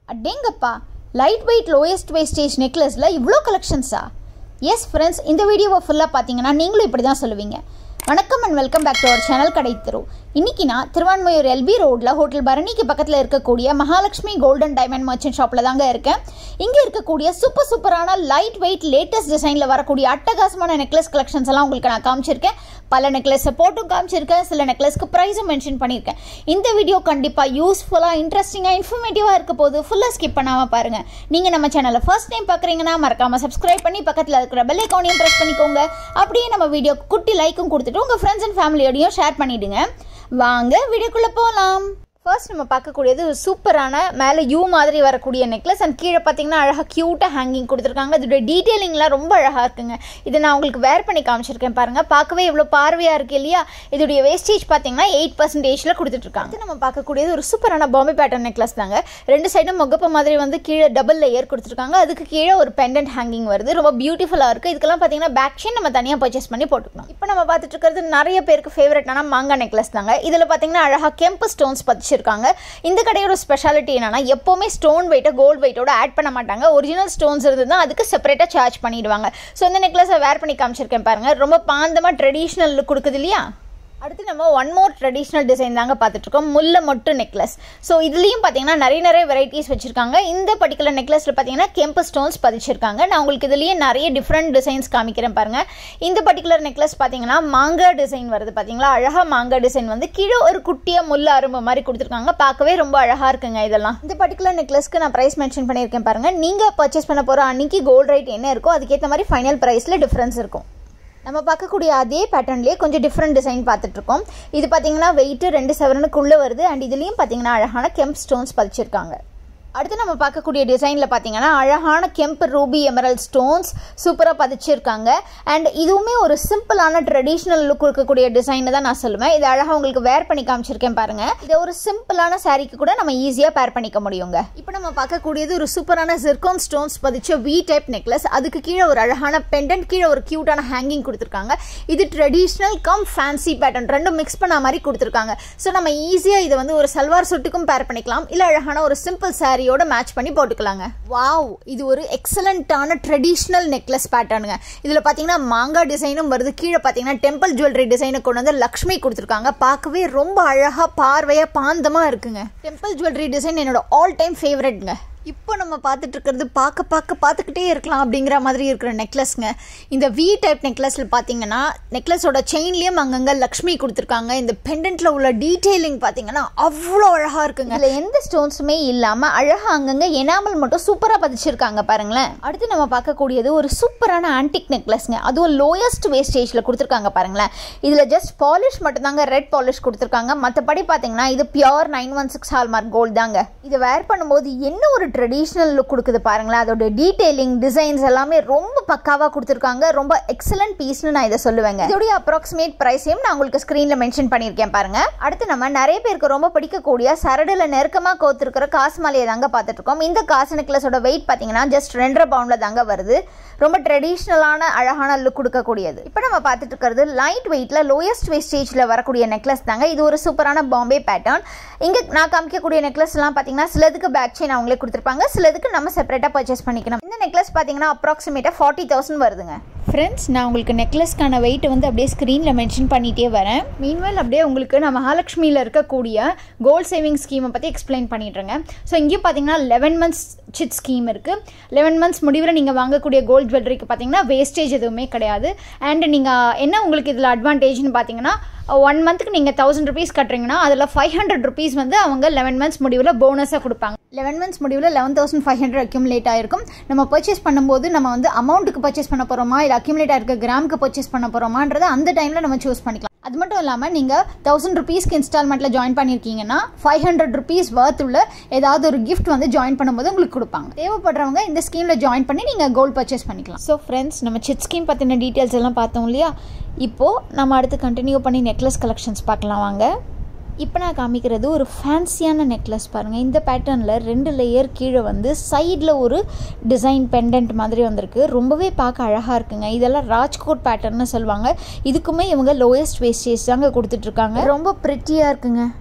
அடேங்கப்பா light weight lowest wastage நெக்லஸில் இவ்வளோ கலெக்ஷன்ஸா எஸ் ஃப்ரெண்ட்ஸ் இந்த வீடியோவை ஃபுல்லாக பார்த்தீங்கன்னா நீங்களும் இப்படி தான் சொல்லுவீங்க வணக்கம் and welcome back to our channel கடை தெரு இன்னைக்கு நான் திருவான்மையூர் எல்பி ரோட்டில் ஹோட்டல் பரணிக்கு பக்கத்தில் இருக்கக்கூடிய மகாலட்சுமி கோல்டன் டைமண்ட் மர்ச்சன்ட் ஷாப்பில் தாங்க இருக்கேன் இங்கே இருக்கக்கூடிய சூப்பர் சூப்பரான லைட் வெயிட் லேட்டஸ்ட் டிசைனில் வரக்கூடிய அட்டகாசமான நெக்லஸ் கலெக்ஷன்ஸ் எல்லாம் உங்களுக்கு நான் காமிச்சிருக்கேன் பல நெக்லஸை போட்டும் காமிச்சிருக்கேன் சில நெக்லஸ்க்கு ப்ரைஸும் மென்ஷன் பண்ணியிருக்கேன் இந்த வீடியோ கண்டிப்பாக யூஸ்ஃபுல்லாக இன்ட்ரெஸ்டிங்காக இன்ஃபர்மேட்டிவாக இருக்க போது ஃபுல்லாக ஸ்கிப் பண்ணாமல் பாருங்கள் நீங்கள் நம்ம சேனலை ஃபர்ஸ்ட் டைம் பார்க்குறீங்கன்னா மறக்காமல் சப்ஸ்கிரைப் பண்ணி பக்கத்தில் இருக்கிற பெல் ஐக்கானையும் ப்ரெஸ் பண்ணிக்கோங்க அப்படியே நம்ம வீடியோ குட்டி லைக்கும் கொடுத்துட்டு உங்கள் ஃப்ரெண்ட்ஸ் அண்ட் ஃபேமிலியோடையும் ஷேர் பண்ணிவிடுங்க வாங்க வீடியோக்குள்ளே போகலாம் ஃபர்ஸ்ட் நம்ம பார்க்கக்கூடியது ஒரு சூப்பரான மேலே யூ மாதிரி வரக்கூடிய நெக்லஸ் அண்ட் கீழே பார்த்தீங்கன்னா அழகாக க்யூட்டாக ஹேங்கிங் கொடுத்துருக்காங்க இதோட டீட்டெயிலிங்லாம் ரொம்ப அழகாக இருக்குங்க இதை நான் உங்களுக்கு வேர் பண்ணி காமிச்சிருக்கேன் பாருங்கள் பார்க்கவே இவ்வளோ பார்வையாக இருக்குது இல்லையா இதோடைய வேஸ்டேஜ் பார்த்தீங்கன்னா எயிட் பர்சன்டேஜில் கொடுத்துட்ருக்காங்க நம்ம பார்க்கக்கூடியது ஒரு சூப்பரான பாம்பே பேட்டர்ன் நெக்லஸ் தாங்க ரெண்டு சைடும் முகப்பு மாதிரி வந்து கீழே டபுள் லேயர் கொடுத்துருக்காங்க அதுக்கு கீழே ஒரு பெண்டன்ட் ஹேங்கிங் வருது ரொம்ப பியூட்டிஃபுல்லாக இருக்குது இதுக்கெல்லாம் பார்த்தீங்கன்னா பேக் செயின் நம்ம தனியாக பர்ச்சேஸ் பண்ணி போட்டுக்கணும் இப்போ நம்ம பார்த்துட்டு இருக்கிறது நிறைய பேருக்கு ஃபேவரட்டான மாங்கா நெக்லஸ் தாங்க இதில் பார்த்தீங்கன்னா அழகாக கெம்பு ஸ்டோன்ஸ் பதிச்சு வச்சிருக்காங்க இந்த கடையோட ஸ்பெஷாலிட்டி என்னன்னா எப்போவுமே ஸ்டோன் வெயிட்டை கோல்டு வெயிட்டோட ஆட் பண்ண மாட்டாங்க ஒரிஜினல் ஸ்டோன்ஸ் இருந்ததுன்னா அதுக்கு செப்பரேட்டாக சார்ஜ் பண்ணிடுவாங்க ஸோ இந்த நெக்லஸை வேர் பண்ணி காமிச்சிருக்கேன் பாருங்க ரொம்ப பாந்தமாக ட்ரெடிஷ்னல் லுக் கொடுக்குது இல்லையா அடுத்து நம்ம ஒன் மோர் ட்ரெடிஷ்னல் டிசைன் தாங்க பார்த்துட்ருக்கோம் முல்லை மொட்டு நெக்லஸ் ஸோ இதுலேயும் பார்த்தீங்கன்னா நிறைய நிறைய வெரைட்டிஸ் வச்சுருக்காங்க இந்த பர்டிகுலர் நெக்லஸில் பார்த்தீங்கன்னா கெம்பு ஸ்டோன்ஸ் பதிச்சிருக்காங்க நான் உங்களுக்கு இதுலேயே நிறைய டிஃப்ரெண்ட் டிசைன்ஸ் காமிக்கிறேன் பாருங்கள் இந்த பர்டிகுலர் நெக்லஸ் பார்த்தீங்கன்னா மாங்கா டிசைன் வருது பார்த்தீங்களா அழகாக மாங்கா டிசைன் வந்து கீழே ஒரு குட்டியாக முல்லை அரும்பு மாதிரி கொடுத்துருக்காங்க பார்க்கவே ரொம்ப அழகாக இருக்குங்க இதெல்லாம் இந்த பர்டிகுலர் நெக்லஸ்க்கு நான் ப்ரைஸ் மென்ஷன் பண்ணியிருக்கேன் பாருங்கள் நீங்கள் பர்ச்சேஸ் பண்ண போகிற அன்னைக்கு கோல்ட் ரேட் என்ன இருக்கோ அதுக்கேற்ற மாதிரி ஃபைனல் ப்ரைஸில் டிஃப்ரென்ஸ் இருக்கும் நம்ம பார்க்கக்கூடிய அதே பேட்டர்ன்லேயே கொஞ்சம் டிஃப்ரெண்ட் டிசைன் பார்த்துட்ருக்கோம் இது பார்த்தீங்கன்னா வெயிட்டு ரெண்டு செவரனுக்குள்ளே வருது அண்ட் இதுலேயும் பார்த்தீங்கன்னா அழகான கெம்ப் ஸ்டோன்ஸ் பதிச்சிருக்காங்க அடுத்து நம்ம பார்க்கக்கூடிய டிசைனில் பார்த்தீங்கன்னா அழகான கெம்ப் ரூபி எமரல் ஸ்டோன்ஸ் சூப்பராக பதிச்சிருக்காங்க அண்ட் இதுவுமே ஒரு சிம்பிளான ட்ரெடிஷ்னல் லுக் இருக்கக்கூடிய டிசைன் தான் நான் சொல்லுவேன் இது அழகாக உங்களுக்கு வேர் பண்ணி காமிச்சிருக்கேன் பாருங்க இதை ஒரு சிம்பிளான சாரீக்கு கூட நம்ம ஈஸியாக பேர் பண்ணிக்க முடியுங்க இப்போ நம்ம பார்க்கக்கூடியது ஒரு சூப்பரான ஜிர்கான் ஸ்டோன்ஸ் பதிச்ச வி டைப் நெக்லஸ் அதுக்கு கீழே ஒரு அழகான பெண்டன்ட் கீழே ஒரு க்யூட்டான ஹேங்கிங் கொடுத்துருக்காங்க இது ட்ரெடிஷ்னல் கம் ஃபேன்சி பேட்டர்ன் ரெண்டும் மிக்ஸ் பண்ண மாதிரி கொடுத்துருக்காங்க ஸோ நம்ம ஈஸியாக இதை வந்து ஒரு சல்வார் சுட்டுக்கும் பேர் பண்ணிக்கலாம் இல்லை அழகான ஒரு சிம்பிள் சாரீ சாரியோட மேட்ச் பண்ணி போட்டுக்கலாங்க வாவ் இது ஒரு எக்ஸலண்ட்டான ட்ரெடிஷ்னல் நெக்லஸ் பேட்டர்னுங்க இதில் பார்த்தீங்கன்னா மாங்காய் டிசைனும் வருது கீழே பார்த்தீங்கன்னா டெம்பிள் ஜுவல்லரி டிசைனை கொண்டு வந்து லக்ஷ்மி கொடுத்துருக்காங்க பார்க்கவே ரொம்ப அழகாக பார்வையாக பாந்தமாக இருக்குங்க டெம்பிள் ஜுவல்லரி டிசைன் என்னோட ஆல் டைம் ஃபேவரட்ங்க இப்போ நம்ம பார்த்துட்டு இருக்கிறது பார்க்க பார்க்க பார்த்துக்கிட்டே இருக்கலாம் அப்படிங்கிற மாதிரி இருக்கிற நெக்லஸ்ங்க இந்த வி டைப் நெக்லஸில் பார்த்தீங்கன்னா நெக்லஸோட செயின்லேயும் அங்கங்கே லக்ஷ்மி கொடுத்துருக்காங்க இந்த பெண்டன்ட்டில் உள்ள டீட்டெயிலிங் பார்த்தீங்கன்னா அவ்வளோ அழகாக இருக்குங்க இதில் எந்த ஸ்டோன்ஸுமே இல்லாமல் அழகாக அங்கங்கே எனாமல் மட்டும் சூப்பராக பதிச்சிருக்காங்க பாருங்களேன் அடுத்து நம்ம பார்க்கக்கூடியது ஒரு சூப்பரான ஆன்டிக் நெக்லஸ்ங்க அதுவும் லோயஸ்ட் வேஸ்டேஜில் கொடுத்துருக்காங்க பாருங்களேன் இதில் ஜஸ்ட் பாலிஷ் மட்டும்தாங்க ரெட் பாலிஷ் கொடுத்துருக்காங்க மற்றபடி பார்த்தீங்கன்னா இது pure nine one six hallmark gold தாங்க இதை வேர் பண்ணும்போது என்ன ஒரு ட்ரெடிஷ்னல் லுக் கொடுக்குது பாருங்களேன் அதோட டீடைலிங் டிசைன்ஸ் எல்லாமே ரொம்ப பக்காவாக கொடுத்துருக்காங்க ரொம்ப எக்ஸலண்ட் பீஸ்னு நான் இதை சொல்லுவேங்க இதோடைய அப்ராக்சிமேட் ப்ரைஸையும் நான் உங்களுக்கு ஸ்க்ரீனில் மென்ஷன் பண்ணியிருக்கேன் பாருங்க அடுத்து நம்ம நிறைய பேருக்கு ரொம்ப பிடிக்கக்கூடிய சரடில் நெருக்கமாக கோத்துருக்கிற காசு மாலையை தாங்க பார்த்துட்டு இருக்கோம் இந்த காசு நெக்லஸோட வெயிட் பார்த்தீங்கன்னா ஜஸ்ட் ரெண்டரை பவுண்டில் தாங்க வருது ரொம்ப ட்ரெடிஷ்னலான அழகான லுக் கொடுக்கக்கூடியது இப்போ நம்ம பார்த்துட்டு இருக்கிறது லைட் வெயிட்டில் லோயஸ்ட் வேஸ்டேஜில் வரக்கூடிய நெக்லஸ் தாங்க இது ஒரு சூப்பரான பாம்பே பேட்டர்ன் இங்கே நான் காமிக்கக்கூடிய நெக்லஸ்லாம் பார்த்தீங்கன்னா சிலதுக்கு பேக் செயின் அவங்களே கொடுத்துருப்பாங்க சிலதுக்கு நம்ம செப்பரேட்டாக பர்ச்சேஸ் பண்ணிக்கணும் இந்த நெக்லஸ் பார்த்தீங்கன்னா அப்ராக்சிமேட்டாக ஃபார்ட்டி தௌசண்ட் வருதுங்க ஃப்ரெண்ட்ஸ் நான் உங்களுக்கு நெக்லஸ்க்கான வெயிட் வந்து அப்படியே ஸ்க்ரீனில் மென்ஷன் பண்ணிகிட்டே வரேன் மீன்வேல் அப்படியே உங்களுக்கு நான் மகாலட்சுமியில் இருக்கக்கூடிய கோல்ட் சேவிங் ஸ்கீமை பற்றி எக்ஸ்பிளைன் பண்ணிடுறேங்க ஸோ இங்கேயும் பார்த்தீங்கன்னா லெவன் மந்த்ஸ் சிட் ஸ்கீம் இருக்குது லெவன் மந்த்ஸ் முடிவில் நீங்கள் வாங்கக்கூடிய கோல்ட் ஜுவல்லரிக்கு பார்த்தீங்கன்னா வேஸ்டேஜ் எதுவுமே கிடையாது அண்ட் நீங்கள் என்ன உங்களுக்கு இதில் அட்வான்டேஜ்னு பார்த்தீங்கன்னா ஒன் மந்த்துக்கு நீங்கள் தௌசண்ட் ருபீஸ் கட்டுறீங்கன்னா அதில் ஃபைவ் ஹண்ட்ரட் ருபீஸ் வந்து அவங்க லெவன் மந்த்ஸ் முடிவில் போனஸாக கொடுப்பாங்க லெவன் மந்த்ஸ் முடிவில் eleven thousand five hundred accumulate ஆயிருக்கும் நம்ம பர்ச்சேஸ் பண்ணும்போது நம்ம வந்து அமௌண்ட்டுக்கு பர்ச்சேஸ் பண்ண போகிறோமா இல்லை அக்யூமுலேட் ஆயிருக்க கிராமுக்கு பர்ச்சேஸ் பண்ண போகிறோமான்றதை அந்த டைமில் நம்ம சூஸ் பண்ணிக்கலாம் அது மட்டும் இல்லாமல் நீங்கள் தௌசண்ட் ருபீஸ்க்கு இன்ஸ்டால்மெண்ட்டில் ஜாயின் பண்ணியிருக்கீங்கன்னா ஃபைவ் ஹண்ட்ரட் ருபீஸ் வர்த் உள்ள ஏதாவது ஒரு கிஃப்ட் வந்து ஜாயின் பண்ணும்போது உங்களுக்கு கொடுப்பாங்க தேவைப்படுறவங்க இந்த ஸ்கீமில் ஜாயின் பண்ணி நீங்கள் கோல்ட் பர்ச்சேஸ் பண்ணிக்கலாம் ஸோ ஃப்ரெண்ட்ஸ் நம்ம சிட் ஸ்கீம் பற்றின டீட்டெயில்ஸ் எல்லாம் பார்த்தோம் இல்லையா இப்போது நம்ம அடுத்து கண்டினியூ பண்ணி நெக்லஸ் கலெக்ஷன்ஸ் பார்க்கலாம் வாங்க இப்போ நான் காமிக்கிறது ஒரு ஃபேன்சியான நெக்லஸ் பாருங்கள் இந்த பேட்டர்னில் ரெண்டு லேயர் கீழே வந்து சைடில் ஒரு டிசைன் பெண்டன்ட் மாதிரி வந்திருக்கு ரொம்பவே பார்க்க அழகாக இருக்குங்க இதெல்லாம் ராஜ்கோட் பேட்டர்ன்னு சொல்லுவாங்க இதுக்குமே இவங்க லோயஸ்ட் வேஸ்டேஜ் தாங்க கொடுத்துட்ருக்காங்க ரொம்ப ப்ரிட்டியாக இருக்குங்க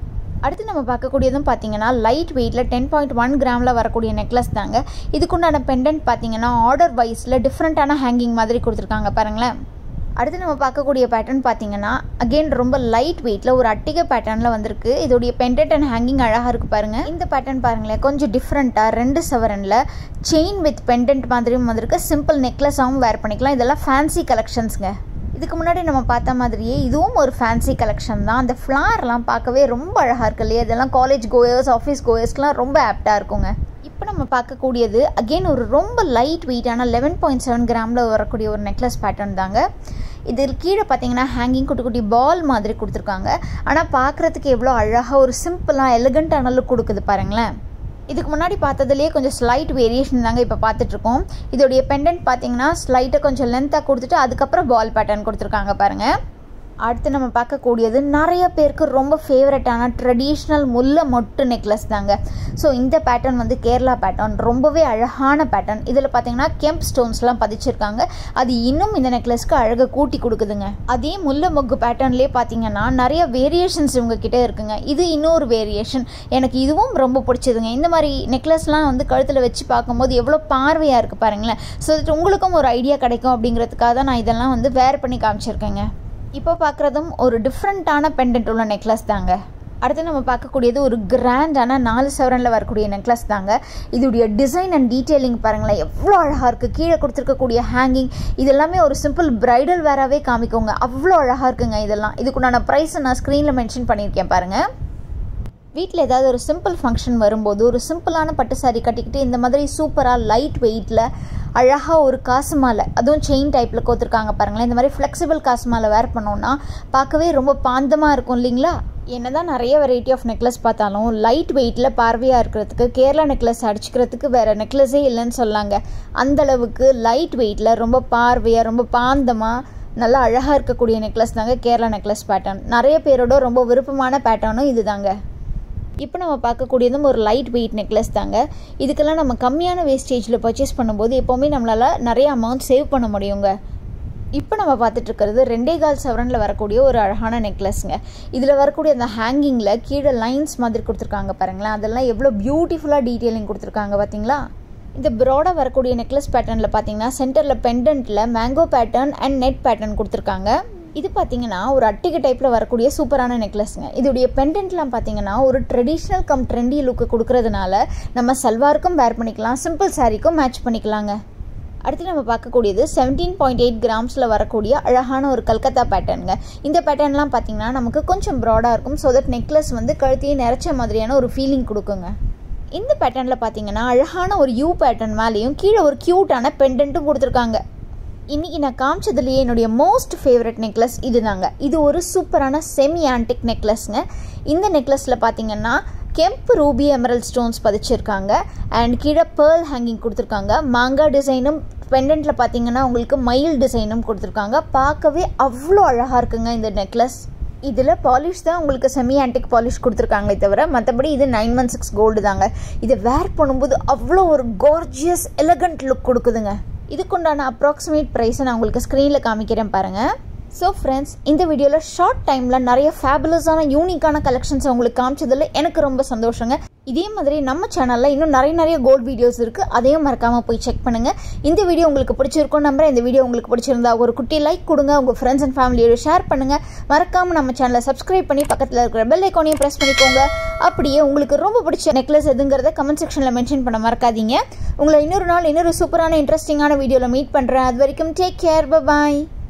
அடுத்து நம்ம பார்க்கக்கூடியதும் பார்த்தீங்கன்னா லைட் வெயிட்டில் டென் பாயிண்ட் ஒன் கிராமில் வரக்கூடிய நெக்லஸ் தாங்க இதுக்குண்டான பெண்டன்ட் பார்த்தீங்கன்னா ஆர்டர் வைஸில் டிஃப்ரெண்ட்டான ஹேங்கிங் மாதிரி கொடுத்துருக்காங்க பாருங்களேன் அடுத்து நம்ம பார்க்கக்கூடிய பேட்டர்ன் பார்த்தீங்கன்னா அகெயின் ரொம்ப லைட் வெயிட்டில் ஒரு அட்டிகை பேட்டர்னில் வந்திருக்கு இதோடைய பெண்டன்ட் அண்ட் ஹேங்கிங் அழகாக இருக்குது பாருங்கள் இந்த பேட்டர்ன் பாருங்களேன் கொஞ்சம் டிஃப்ரெண்ட்டாக ரெண்டு சவரனில் செயின் வித் பெண்டன்ட் மாதிரியும் வந்திருக்கு சிம்பிள் நெக்லஸாகவும் வேர் பண்ணிக்கலாம் இதெல்லாம் ஃபேன்சி கலெக்ஷன்ஸுங்க இதுக்கு முன்னாடி நம்ம பார்த்த மாதிரியே இதுவும் ஒரு ஃபேன்சி கலெக்ஷன் தான் அந்த ஃப்ளார்லாம் பார்க்கவே ரொம்ப அழகாக இருக்கு இல்லையா இதெல்லாம் காலேஜ் கோயர்ஸ் ஆஃபீஸ் கோயர்ஸ்க்குலாம் ரொம்ப ஆப்டாக இருக்குங்க இப்போ நம்ம பார்க்கக்கூடியது அகெயின் ஒரு ரொம்ப லைட் வெயிட்டான லெவன் பாயிண்ட் செவன் கிராமில் வரக்கூடிய ஒரு நெக்லஸ் பேட்டர்ன் தாங்க இதில் கீழே பார்த்தீங்கன்னா ஹேங்கிங் குட்டி குட்டி பால் மாதிரி கொடுத்துருக்காங்க ஆனால் பார்க்குறதுக்கு எவ்வளோ அழகாக ஒரு சிம்பிளாக எலிகண்ட்டான லுக் கொடுக்குது பாருங்களேன் இதுக்கு முன்னாடி பார்த்ததுலேயே கொஞ்சம் ஸ்லைட் வேரியேஷன் தாங்க இப்போ பார்த்துட்ருக்கோம் இதோடைய பெண்டன்ட் பார்த்தீங்கன்னா ஸ்லைட்டை கொஞ்சம் லென்த்தாக கொடுத்துட்டு அதுக்கப்புறம் பால் பேட்டர்ன் கொடுத்துருக்காங்க பாருங்கள் அடுத்து நம்ம பார்க்கக்கூடியது நிறைய பேருக்கு ரொம்ப ஃபேவரட்டான ட்ரெடிஷ்னல் முல்லை மொட்டு நெக்லஸ் தாங்க ஸோ இந்த பேட்டர்ன் வந்து கேரளா பேட்டர்ன் ரொம்பவே அழகான பேட்டர்ன் இதில் பார்த்தீங்கன்னா கெம்ப் ஸ்டோன்ஸ்லாம் பதிச்சிருக்காங்க அது இன்னும் இந்த நெக்லஸ்க்கு அழகை கூட்டி கொடுக்குதுங்க அதே முல்லை மொக்கு பேட்டர்ன்லேயே பார்த்தீங்கன்னா நிறைய வேரியேஷன்ஸ் இவங்க கிட்டே இருக்குங்க இது இன்னொரு வேரியேஷன் எனக்கு இதுவும் ரொம்ப பிடிச்சதுங்க இந்த மாதிரி நெக்லஸ்லாம் வந்து கழுத்தில் வச்சு பார்க்கும்போது எவ்வளோ பார்வையாக இருக்குது பாருங்களேன் ஸோ தட் உங்களுக்கும் ஒரு ஐடியா கிடைக்கும் அப்படிங்கிறதுக்காக தான் நான் இதெல்லாம் வந்து வேர் பண்ணி காமிச்சிருக்கேங்க இப்போ பார்க்குறதும் ஒரு டிஃப்ரெண்ட்டான பெண்டன்ட் உள்ள நெக்லஸ் தாங்க அடுத்து நம்ம பார்க்கக்கூடியது ஒரு கிராண்டான நாலு சவரனில் வரக்கூடிய நெக்லஸ் தாங்க இதோடைய டிசைன் அண்ட் டீட்டெயிலிங் பாருங்களேன் எவ்வளோ அழகாக இருக்குது கீழே கொடுத்துருக்கக்கூடிய ஹேங்கிங் இது எல்லாமே ஒரு சிம்பிள் பிரைடல் வேறாவே காமிக்கோங்க அவ்வளோ அழகாக இருக்குங்க இதெல்லாம் இதுக்குண்டான ப்ரைஸை நான் ஸ்க்ரீனில் மென்ஷன் பண்ணியிருக்கேன் பாருங்கள் வீட்டில் ஏதாவது ஒரு சிம்பிள் ஃபங்க்ஷன் வரும்போது ஒரு சிம்பிளான பட்டு சாரி கட்டிக்கிட்டு இந்த மாதிரி சூப்பராக லைட் வெயிட்டில் அழகாக ஒரு காசு மாலை அதுவும் செயின் டைப்பில் கோத்துருக்காங்க பாருங்களேன் இந்த மாதிரி ஃப்ளெக்சிபிள் காசு மாலை வேர் பண்ணோன்னா பார்க்கவே ரொம்ப பாந்தமாக இருக்கும் இல்லைங்களா என்னதான் நிறைய வெரைட்டி ஆஃப் நெக்லஸ் பார்த்தாலும் லைட் வெயிட்டில் பார்வையாக இருக்கிறதுக்கு கேரளா நெக்லஸ் அடிச்சுக்கிறதுக்கு வேறு நெக்லஸே இல்லைன்னு சொல்லாங்க அந்தளவுக்கு லைட் வெயிட்டில் ரொம்ப பார்வையாக ரொம்ப பாந்தமாக நல்லா அழகாக இருக்கக்கூடிய நெக்லஸ் தாங்க கேரளா நெக்லஸ் பேட்டர்ன் நிறைய பேரோட ரொம்ப விருப்பமான பேட்டர்னும் இது தாங்க இப்போ நம்ம பார்க்கக்கூடியதும் ஒரு லைட் வெயிட் நெக்லஸ் தாங்க இதுக்கெல்லாம் நம்ம கம்மியான வேஸ்டேஜில் பர்ச்சேஸ் பண்ணும்போது எப்போவுமே நம்மளால் நிறைய அமௌண்ட் சேவ் பண்ண முடியுங்க இப்போ நம்ம பார்த்துட்டு இருக்கிறது ரெண்டே கால் சவரனில் வரக்கூடிய ஒரு அழகான நெக்லஸ்ங்க இதில் வரக்கூடிய அந்த ஹேங்கிங்கில் கீழே லைன்ஸ் மாதிரி கொடுத்துருக்காங்க பாருங்களேன் அதெல்லாம் எவ்வளோ பியூட்டிஃபுல்லாக டீட்டெயிலிங் கொடுத்துருக்காங்க பார்த்தீங்களா இந்த ப்ராடாக வரக்கூடிய நெக்லஸ் பேட்டர்னில் பார்த்தீங்கன்னா சென்டரில் பெண்டன்ட்டில் mango pattern and net pattern கொடுத்துருக்காங்க இது பார்த்தீங்கன்னா ஒரு அட்டிகை டைப்பில் வரக்கூடிய சூப்பரான நெக்லஸ்ங்க இதோடைய பெண்டன்ட்லாம் பார்த்தீங்கன்னா ஒரு ட்ரெடிஷ்னல் கம் ட்ரெண்டி லுக்கு கொடுக்கறதுனால நம்ம சல்வாருக்கும் வேர் பண்ணிக்கலாம் சிம்பிள் சாரீக்கும் மேட்ச் பண்ணிக்கலாங்க அடுத்து நம்ம பார்க்கக்கூடியது செவன்டீன் பாயிண்ட் எயிட் கிராம்ஸில் வரக்கூடிய அழகான ஒரு கல்கத்தா பேட்டர்னுங்க இந்த பேட்டர்ன்லாம் பார்த்தீங்கன்னா நமக்கு கொஞ்சம் ப்ராடாக இருக்கும் ஸோ தட் நெக்லஸ் வந்து கழுத்தையே நிறைச்ச மாதிரியான ஒரு ஃபீலிங் கொடுக்குங்க இந்த பேட்டர்னில் பார்த்தீங்கன்னா அழகான ஒரு யூ பேட்டர்ன் மேலேயும் கீழே ஒரு க்யூட்டான பெண்டன்ட்டும் கொடுத்துருக்காங்க இன்றைக்கி நான் காமிச்சதுலேயே என்னுடைய மோஸ்ட் ஃபேவரட் நெக்லஸ் இது தாங்க இது ஒரு சூப்பரான செமி ஆன்டிக் நெக்லஸ்ங்க இந்த நெக்லஸில் பார்த்தீங்கன்னா கெம்ப் ரூபி எமரல் ஸ்டோன்ஸ் பதிச்சிருக்காங்க அண்ட் கீழே பேர்ல் ஹேங்கிங் கொடுத்துருக்காங்க மாங்காய் டிசைனும் பெண்டன்ட்டில் பார்த்தீங்கன்னா உங்களுக்கு மயில் டிசைனும் கொடுத்துருக்காங்க பார்க்கவே அவ்வளோ அழகாக இருக்குங்க இந்த நெக்லஸ் இதில் பாலிஷ் தான் உங்களுக்கு செமி ஆன்டிக் பாலிஷ் கொடுத்துருக்காங்களே தவிர மற்றபடி இது நைன் ஒன் சிக்ஸ் கோல்டு தாங்க இதை வேர் பண்ணும்போது அவ்வளோ ஒரு கார்ஜியஸ் எலகண்ட் லுக் கொடுக்குதுங்க இதுக்குண்டான அப்ராக்சிமேட் ப்ரைஸை நான் உங்களுக்கு ஸ்க்ரீனில் காமிக்கிறேன் பாருங்கள் ஸோ ஃப்ரெண்ட்ஸ் இந்த வீடியோவில் ஷார்ட் டைமில் நிறைய ஃபேபுலஸான யூனிக்கான கலெக்ஷன்ஸ் உங்களுக்கு காமிச்சதில் எனக்கு ரொம்ப சந்தோஷங்க இதே மாதிரி நம்ம சேனலில் இன்னும் நிறைய நிறைய கோல்ட் வீடியோஸ் இருக்குது அதையும் மறக்காமல் போய் செக் பண்ணுங்கள் இந்த வீடியோ உங்களுக்கு பிடிச்சிருக்கும் நம்புறேன் இந்த வீடியோ உங்களுக்கு பிடிச்சிருந்தா ஒரு குட்டி லைக் கொடுங்க உங்கள் ஃப்ரெண்ட்ஸ் அண்ட் ஃபேமிலியோட ஷேர் பண்ணுங்கள் மறக்காமல் நம்ம சேனலை சப்ஸ்கிரைப் பண்ணி பக்கத்தில் இருக்கிற பெல் ஐக்கானையும் ப்ரெஸ் பண்ணிக்கோங்க அப்படியே உங்களுக்கு ரொம்ப பிடிச்ச நெக்லஸ் எதுங்கிறத கமெண்ட் செக்ஷனில் மென்ஷன் பண்ண மறக்காதீங்க உங்களை இன்னொரு நாள் இன்னொரு சூப்பரான இன்ட்ரெஸ்டிங்கான வீடியோவில் மீட் பண்ணுறேன் அது வரைக்கும் டேக் கேர் பாய்